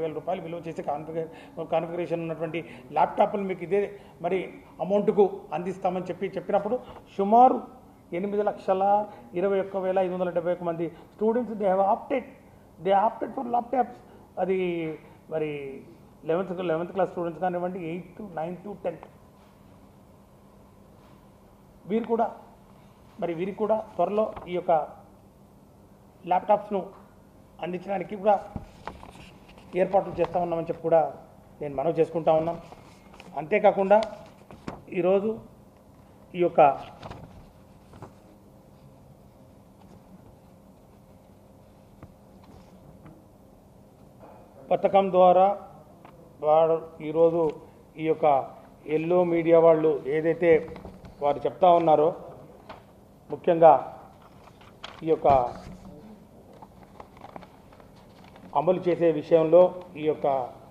వేల రూపాయలు విలువ చేసే కాన్ఫిగర్ కాన్ఫిగరేషన్ ఉన్నటువంటి ల్యాప్టాప్లు మీకు ఇదే మరి అమౌంట్కు అందిస్తామని చెప్పి చెప్పినప్పుడు సుమారు ఎనిమిది లక్షల ఇరవై ఒక్క వేల ఐదు వందల డెబ్బై ఒక్క మంది students they have opted they opted for laptops అది మరి లెవెన్త్ లెవెన్త్ క్లాస్ స్టూడెంట్స్ కానివ్వండి ఎయిత్ నైన్త్ టెన్త్ వీరు కూడా మరి వీరికి కూడా త్వరలో ఈ యొక్క ల్యాప్టాప్స్ను అందించడానికి కూడా ఏర్పాట్లు చేస్తూ ఉన్నామని చెప్పి కూడా నేను మనవి చేసుకుంటా ఉన్నాం అంతేకాకుండా ఈరోజు ఈ యొక్క పథకం ద్వారా వాడు ఈరోజు ఈ యొక్క ఎల్లో మీడియా వాళ్ళు ఏదైతే వారు చెప్తా ఉన్నారో ముఖ్యంగా ఈ యొక్క అమలు చేసే విషయంలో ఈ యొక్క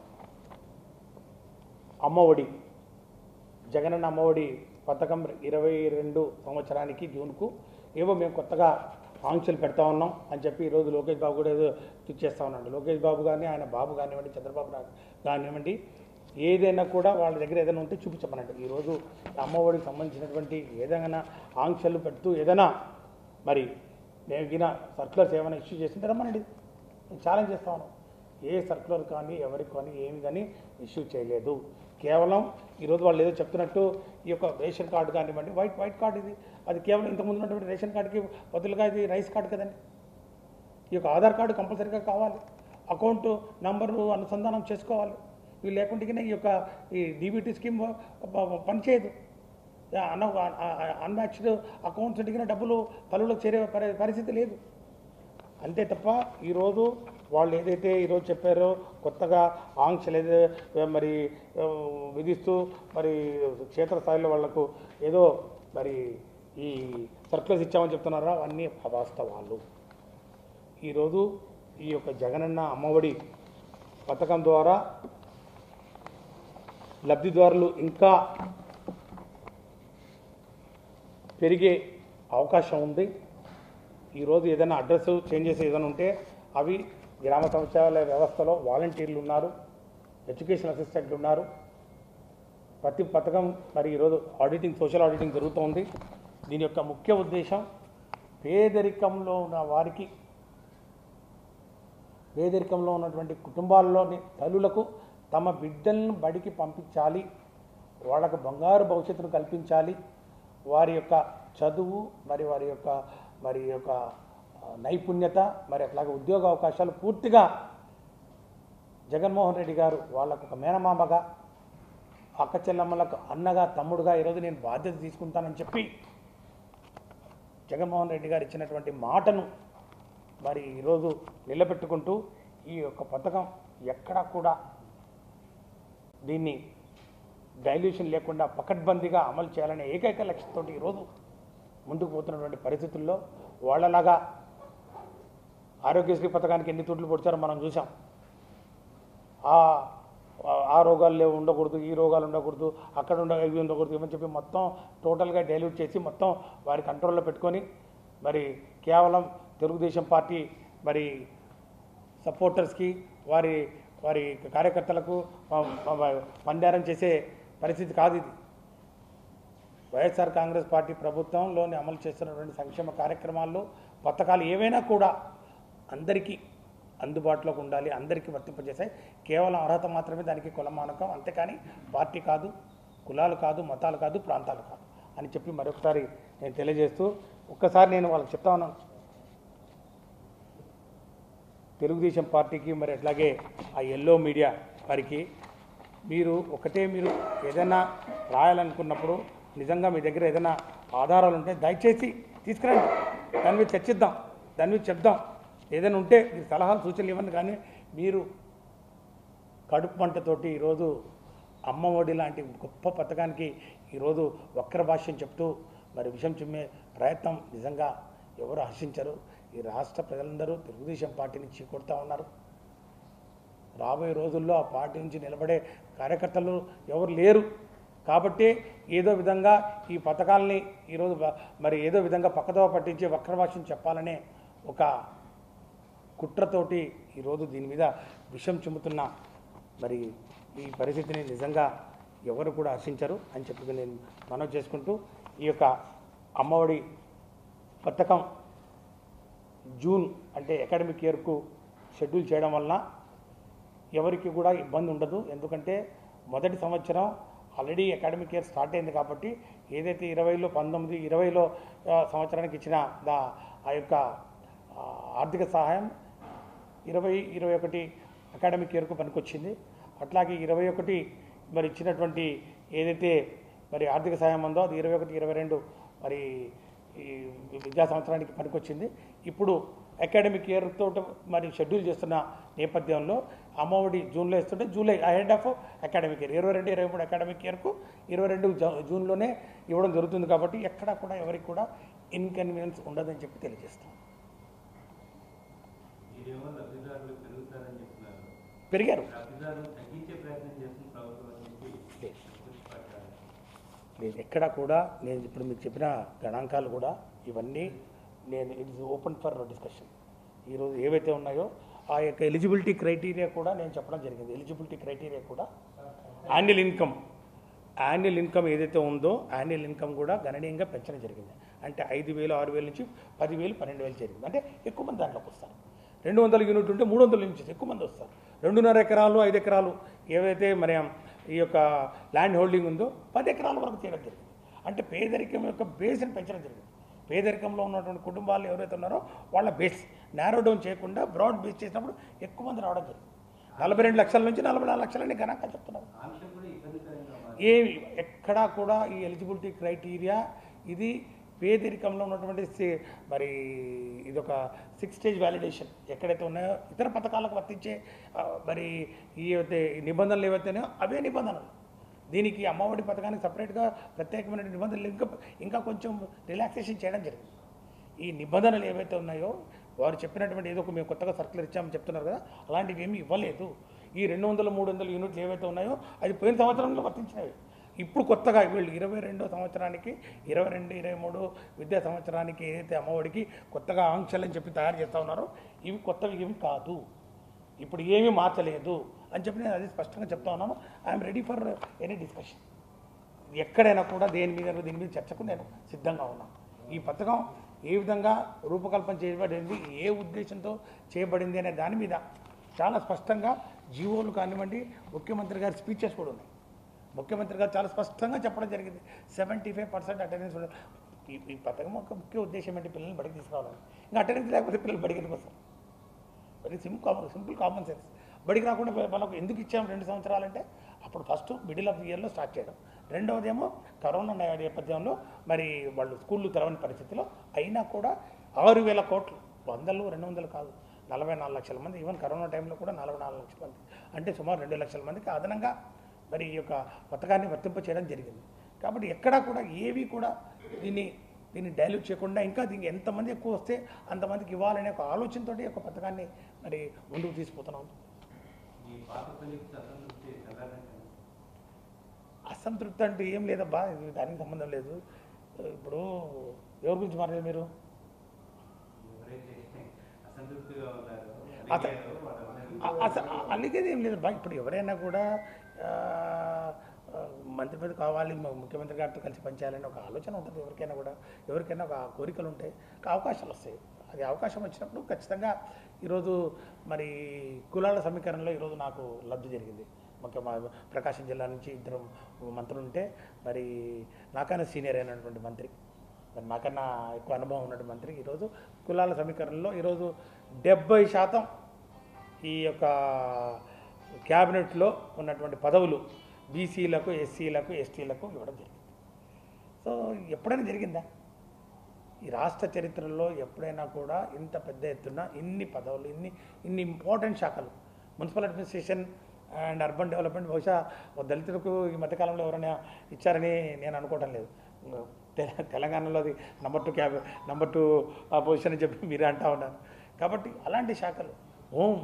అమ్మఒడి జగనన్న అమ్మఒడి పథకం ఇరవై రెండు సంవత్సరానికి జూన్కు ఏవో మేము కొత్తగా ఆంక్షలు పెడతా ఉన్నాం అని చెప్పి ఈరోజు లోకేష్ బాబు కూడా ఏదో చేస్తూ ఉన్నాడు లోకేష్ బాబు కానీ ఆయన బాబు కానివ్వండి చంద్రబాబు నాయుడు కానివ్వండి ఏదైనా కూడా వాళ్ళ దగ్గర ఏదైనా ఉంటే చూపించమన్నట్టు ఈరోజు అమ్మఒడికి సంబంధించినటువంటి ఏదైనా ఆంక్షలు పెడుతూ ఏదైనా మరి నేను గిన సర్కులర్స్ ఏమైనా ఇష్యూ చేసింటే రమ్మనండి నేను ఛాలెంజ్ చేస్తా ఉన్నాను ఏ సర్కులర్ కానీ ఎవరికి కానీ ఏమి కానీ ఇష్యూ చేయలేదు కేవలం ఈరోజు వాళ్ళు ఏదో చెప్తున్నట్టు ఈ యొక్క రేషన్ కార్డు కానివ్వండి వైట్ వైట్ కార్డు ఇది అది కేవలం ఇంతకుముందు ఉన్నటువంటి రేషన్ కార్డుకి బదులుగా ఇది రైస్ కార్డు కదండి ఈ యొక్క ఆధార్ కార్డు కంపల్సరీగా కావాలి అకౌంట్ నంబరు అనుసంధానం చేసుకోవాలి ఇవి లేకుంటే ఈ యొక్క ఈ డీబీటీ స్కీమ్ ప- ప- పనిచేయదు అన్న అన్మ్యాచ్డ్ అకౌంట్స్ అడిగిన డబ్బులు పలువులకు చేరే పరి- పరిస్థితి లేదు అంతే తప్ప ఈరోజు వాళ్ళు ఏదైతే ఈరోజు చెప్పారో కొత్తగా ఆంక్షలు ఏదో మరి ఆ, విధిస్తూ మరి క్షేత్రస్థాయిలో వాళ్లకు ఏదో మరి ఈ సర్కులర్స్ ఇచ్చామని చెప్తున్నారా అవన్నీ అవాస్తవాలు ఈరోజు ఈ యొక్క జగనన్న అమ్మఒడి పథకం ద్వారా లబ్ధిదారులు ఇంకా పెరిగే అవకాశం ఉంది ఈరోజు ఏదైనా అడ్రస్ చేంజెస్ ఏదైనా ఉంటే అవి గ్రామ సచివాలయ వ్యవస్థలో వాలంటీర్లు ఉన్నారు ఎడ్యుకేషన్ అసిస్టెంట్లు ఉన్నారు ప్రతి పథకం మరి ఈరోజు ఆడిటింగ్ సోషల్ ఆడిటింగ్ జరుగుతోంది దీని యొక్క ముఖ్య ఉద్దేశం పేదరికంలో ఉన్న వారికి పేదరికంలో ఉన్నటువంటి కుటుంబాల్లోని తల్లులకు తమ బిడ్డలను బడికి పంపించాలి వాళ్ళకు బంగారు భవిష్యత్తును కల్పించాలి వారి యొక్క చదువు మరి వారి యొక్క మరి యొక్క ఆ, నైపుణ్యత మరి అట్లాగే ఉద్యోగ అవకాశాలు పూర్తిగా జగన్మోహన్ రెడ్డి గారు వాళ్ళకు ఒక మేనమామగా అక్క చెల్లమ్మలకు అన్నగా తమ్ముడుగా ఈరోజు నేను బాధ్యత తీసుకుంటానని చెప్పి జగన్మోహన్ రెడ్డి గారు ఇచ్చినటువంటి మాటను మరి ఈరోజు నిలబెట్టుకుంటూ ఈ యొక్క పథకం ఎక్కడా కూడా దీన్ని డైల్యూషన్ లేకుండా పకడ్బందీగా అమలు చేయాలనే ఏకైక లక్ష్యంతో ఈరోజు ముందుకు పోతున్నటువంటి పరిస్థితుల్లో వాళ్ళలాగా ఆరోగ్యశ్రీ పథకానికి ఎన్ని తుట్లు పొడిచారో మనం చూసాం ఆ ఆ రోగాలు లేవు ఉండకూడదు ఈ రోగాలు ఉండకూడదు అక్కడ ఉండ ఇవి ఉండకూడదు ఇవని చెప్పి మొత్తం టోటల్గా డైల్యూట్ చేసి మొత్తం వారి కంట్రోల్లో పెట్టుకొని మరి కేవలం తెలుగుదేశం పార్టీ మరి సపోర్టర్స్కి వారి వారి కార్యకర్తలకు ప- ప- పందారం చేసే పరిస్థితి కాదు ఇది వైఎస్ఆర్ కాంగ్రెస్ పార్టీ ప్రభుత్వంలోని అమలు చేస్తున్నటువంటి సంక్షేమ కార్యక్రమాల్లో పథకాలు ఏవైనా కూడా అందరికీ అందుబాటులోకి ఉండాలి అందరికీ వర్తింపజేశాయి కేవలం అర్హత మాత్రమే దానికి కులమానకం అంతేకాని పార్టీ కాదు కులాలు కాదు మతాలు కాదు ప్రాంతాలు కాదు అని చెప్పి మరొకసారి నేను తెలియజేస్తూ ఒక్కసారి నేను వాళ్ళకి చెప్తా ఉన్నాను తెలుగుదేశం పార్టీకి మరి అట్లాగే ఆ ఎల్లో మీడియా వారికి మీరు ఒకటే మీరు ఏదైనా రాయాలనుకున్నప్పుడు నిజంగా మీ దగ్గర ఏదైనా ఆధారాలు ఉంటే దయచేసి తీసుకురండి దాని మీద చర్చిద్దాం దాని మీద చెప్దాం ఏదైనా ఉంటే మీరు సలహాలు సూచనలు ఇవ్వండి కానీ మీరు కడుపు మంటతోటి ఈరోజు అమ్మఒడి లాంటి గొప్ప పథకానికి ఈరోజు వక్ర భాష్యం చెప్తూ మరి విషయం చిమ్మే ప్రయత్నం నిజంగా ఎవరు హర్షించరు ఈ రాష్ట్ర ప్రజలందరూ తెలుగుదేశం పార్టీని చీకొడతా ఉన్నారు రాబోయే రోజుల్లో ఆ పార్టీ నుంచి నిలబడే కార్యకర్తలు ఎవరు లేరు కాబట్టి ఏదో విధంగా ఈ పథకాలని ఈరోజు బ- మరి ఏదో విధంగా పక్కదోవ పట్టించి వక్రభాష్యం చెప్పాలనే ఒక కుట్రతోటి ఈరోజు దీని మీద విషం చిమ్ముతున్న మరి ఈ పరిస్థితిని నిజంగా ఎవరు కూడా హర్షించరు అని చెప్పి నేను మనవి చేసుకుంటూ ఈ యొక్క అమ్మఒడి పథకం జూన్ అంటే అకాడమిక్ ఇయర్కు షెడ్యూల్ చేయడం వలన ఎవరికి కూడా ఇబ్బంది ఉండదు ఎందుకంటే మొదటి సంవత్సరం ఆల్రెడీ అకాడమిక్ ఇయర్ స్టార్ట్ అయింది కాబట్టి ఏదైతే ఇరవైలో పంతొమ్మిది ఇరవైలో ఆ, సంవత్సరానికి ఇచ్చిన దా ఆ యొక్క ఆ, ఆర్థిక సహాయం ఇరవై ఇరవై ఒకటి అకాడమిక్ ఇయర్కు పనికొచ్చింది అట్లాగే ఇరవై ఒకటి మరి ఇచ్చినటువంటి ఏదైతే మరి ఆర్థిక సహాయం ఉందో అది ఇరవై ఒకటి ఇరవై రెండు మరి ఈ విద్యా సంవత్సరానికి పనికొచ్చింది ఇప్పుడు అకాడమిక్ ఇయర్ తోటి మరి షెడ్యూల్ చేస్తున్న నేపథ్యంలో అమ్మఒడి జూన్లో ఇస్తుంటే July ahead of academic year ఇరవై రెండు ఇరవై మూడు అకాడమిక్ ఇయర్కు ఇరవై రెండు జూ- జూన్లోనే ఇవ్వడం జరుగుతుంది కాబట్టి ఎక్కడా కూడా ఎవరికి కూడా ఇన్కన్వీనియన్స్ ఉండదని చెప్పి తెలియజేస్తాం మీరేమో లబ్ధిదారులు పెరుగుతారని చెప్తున్నారు పెరిగారు లబ్ధిదారులు తగ్గించే ప్రయత్నం చేస్తున్న ప్రభుత్వం అని చెప్పి లేదు. ప్రతిపక్షాలు. లేదు ఎక్కడ కూడా నేను ఇప్పుడు మీకు చెప్పిన గణాంకాలు కూడా ఇవన్నీ నేను it is open for discussion ఈరోజు ఏవైతే ఉన్నాయో ఆ యొక్క ఎలిజిబిలిటీ క్రైటీరియా కూడా నేను చెప్పడం జరిగింది ఎలిజిబిలిటీ క్రైటీరియా కూడా యాన్యువల్ ఇన్కమ్ యాన్యువల్ ఇన్కమ్ ఏదైతే ఉందో యాన్యువల్ ఇన్కమ్ కూడా గణనీయంగా పెంచడం జరిగింది అంటే ఐదు వేలు ఆరు వేల నుంచి పదివేలు పన్నెండు వేలు జరిగింది అంటే ఎక్కువ మంది దాంట్లోకి వస్తారు రెండు వందల యూనిట్ ఉంటే మూడు వందల నుంచి ఎక్కువ మంది వస్తారు రెండున్నర ఎకరాలు ఐదు ఎకరాలు ఏవైతే మరి ఈ యొక్క ల్యాండ్ హోల్డింగ్ ఉందో పది ఎకరాల వరకు తీయడం జరిగింది అంటే పేదరికం యొక్క బేస్ని పెంచడం జరిగింది పేదరికంలో ఉన్నటువంటి కుటుంబాలు ఎవరైతే ఉన్నారో వాళ్ళ బేస్ నారో డౌన్ చేయకుండా బ్రాడ్ బేస్ చేసినప్పుడు ఎక్కువ మంది రావడం జరిగింది నలభై రెండు లక్షల నుంచి నలభై నాలుగు లక్షలని గణాంకాలు చెప్తున్నారు ఆంక్షలు కూడా ఇబ్బందికరంగా మారాయి. ఏ ఎక్కడా కూడా ఈ ఎలిజిబిలిటీ క్రైటీరియా ఇది పేదరికంలో ఉన్నటువంటి సి- మరి ఇది ఒక సిక్స్ స్టేజ్ వ్యాలిడేషన్ ఎక్కడైతే ఉన్నాయో ఇతర పథకాలకు వర్తించే ఆ, మరి ఈ ఏవైతే ఈ నిబంధనలు ఏవైతేనో అవే నిబంధనలు దీనికి అమ్మఒడి పథకానికి సపరేట్గా ప్రత్యేకమైన నిబంధనలు ఇంకా ఇంకా కొంచెం రిలాక్సేషన్ చేయడం జరిగింది ఈ నిబంధనలు ఏవైతే ఉన్నాయో వారు చెప్పినటువంటి ఏదో ఒక మేము కొత్తగా సర్కులర్ ఇచ్చామని చెప్తున్నారు కదా అలాంటివి ఏమీ ఇవ్వలేదు ఈ రెండు వందల మూడు వందల యూనిట్లు ఏవైతే ఉన్నాయో అది పోయిన సంవత్సరంలో వర్తించినవి ఇప్పుడు కొత్తగా వీళ్ళు ఇరవై రెండో సంవత్సరానికి ఇరవై రెండు ఇరవై మూడు విద్యా సంవత్సరానికి ఏదైతే అమ్మఒడికి కొత్తగా ఆంక్షలు అని చెప్పి తయారు చేస్తూ ఉన్నారో ఇవి కొత్తవి ఏమి కాదు ఇప్పుడు ఏమీ మార్చలేదు అని చెప్పి నేను అది స్పష్టంగా చెప్తా ఉన్నాను I'm ready for any discussion ఎక్కడైనా కూడా దేని మీద దీని మీద చర్చకు నేను సిద్ధంగా ఉన్నాను ఈ పథకం ఏ విధంగా రూపకల్పన చేయబడింది ఏ ఉద్దేశంతో చేయబడింది అనే దాని మీద చాలా స్పష్టంగా జీవోలు కానివ్వండి ముఖ్యమంత్రి గారి స్పీచెస్ కూడా ఉన్నాయి ముఖ్యమంత్రి గారు చాలా స్పష్టంగా చెప్పడం జరిగింది సెవెంటీ ఫైవ్ పర్సెంట్ అటెండెన్స్ ఉండాలి. ఈ ఈ పథకం యొక్క ముఖ్య ఉద్దేశం ఏంటి పిల్లల్ని బడికి తీసుకురావాలని ఇంకా అటెండెన్స్ లేకపోతే పిల్లలు బడికి ఎందుకు వస్తారు very simple common simple common sense బడికి రాకుండా వాళ్ళకు ఎందుకు ఇచ్చాము రెండు సంవత్సరాలంటే అప్పుడు ఫస్ట్ మిడిల్ ఆఫ్ ది ఇయర్లో స్టార్ట్ చేయడం రెండవదేమో కరోనా నే- నేపథ్యంలో మరి వాళ్ళు స్కూళ్ళు తెరవని పరిస్థితిలో అయినా కూడా ఆరు వేల కోట్లు వందలు రెండు వందలు కాదు నలభై నాలుగు లక్షల మంది ఈవెన్ కరోనా టైంలో కూడా నలభై నాలుగు లక్షల మంది అంటే సుమారు రెండు లక్షల మందికి అదనంగా మరి ఈ యొక్క పథకాన్ని వర్తింప చేయడం జరిగింది కాబట్టి ఎక్కడా కూడా ఏవి కూడా దీన్ని దీన్ని డైల్యూట్ చేయకుండా ఇంకా దీనికి ఎంతమంది ఎక్కువ వస్తే అంతమందికి ఇవ్వాలనే ఒక ఆలోచనతో ఒక పథకాన్ని మరి ముందుకు తీసుకుపోతున్నాం ఈ పాత పనికి అసంతృప్తి సాధారణంగా అసంతృప్తి అంటే ఏం లేదబ్బా ఇది దానికి సంబంధం లేదు ఇప్పుడు ఎవరి గురించి మాట్లాడారు మీరు ఎవరైతే అసంతృప్తిగా ఉన్నారో అత- అడిగారో వాళ్ళందరినీ అ- అస- అలాగేది ఏం లేదు బా ఇప్పుడు ఎవరైనా కూడా ఆ, ఆ, మంత్రి మీద కావాలి మ- ముఖ్యమంత్రి గారితో కలిసి పనిచేయాలని ఒక ఆలోచన ఉంటుంది ఎవరికైనా కూడా ఎవరికైనా ఒక కోరికలు ఉంటాయి ఒక అవకాశాలు వస్తాయి అది అవకాశం వచ్చినప్పుడు ఖచ్చితంగా ఈరోజు మరి కులాల సమీకరణలో ఈరోజు నాకు లబ్ధి జరిగింది ముఖ్య మా ప్రకాశం జిల్లా నుంచి ఇద్దరు మంత్రులు ఉంటే మరి నాకన్నా సీనియర్ అయినటువంటి మంత్రి మరి నాకన్నా ఎక్కువ అనుభవం ఉన్నటువంటి మంత్రి ఈరోజు కులాల సమీకరణలో ఈరోజు డెబ్బై శాతం ఈ యొక్క క్యాబినెట్లో ఉన్నటువంటి పదవులు బీసీలకు ఎస్సీలకు ఎస్టీలకు ఇవ్వడం జరిగింది సో ఎప్పుడైనా జరిగిందా ఈ రాష్ట్ర చరిత్రలో ఎప్పుడైనా కూడా ఇంత పెద్ద ఎత్తున ఇన్ని పదవులు ఇన్ని ఇన్ని ఇంపార్టెంట్ శాఖలు municipal administration and urban development బహుశా ఓ దళితులకు ఈ మధ్యకాలంలో ఎవరైనా ఇచ్చారని నేను అనుకోవటం లేదు తెల- తెలంగాణలో అది number two cab number two position అని చెప్పి మీరే అంటా ఉన్నారు కాబట్టి అలాంటి శాఖలు హోమ్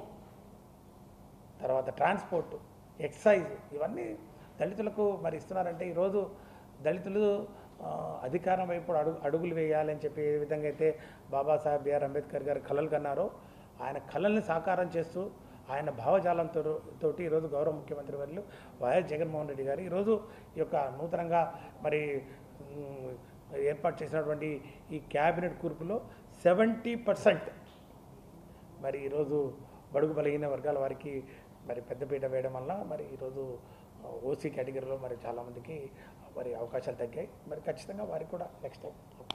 తర్వాత ట్రాన్స్పోర్ట్ ఎక్సైజ్ ఇవన్నీ దళితులకు మరి ఇస్తున్నారంటే ఈరోజు దళితులు ఆ, అధికారం వైపు అడుగు అడుగులు వేయాలని చెప్పి ఏ విధంగా అయితే బాబాసాహెబ్ బిఆర్ అంబేద్కర్ గారు కలలు కన్నారో ఆయన కళల్ని సాకారం చేస్తూ ఆయన భావజాలంతో తోటి ఈరోజు గౌరవ ముఖ్యమంత్రి వర్యులు వైఎస్ జగన్మోహన్ రెడ్డి గారు ఈరోజు ఈ యొక్క నూతనంగా మరి మ్, ఏర్పాటు చేసినటువంటి ఈ క్యాబినెట్ కూర్పులో సెవెంటీ పర్సెంట్ మరి ఈరోజు బడుగు బలహీన వర్గాల వారికి మరి పెద్దపీట వేయడం వల్ల మరి ఈరోజు ఓసీ కేటగిరీలో మరి చాలామందికి మరి అవకాశాలు తగ్గాయి మరి ఖచ్చితంగా వారికి కూడా నెక్స్ట్ టైం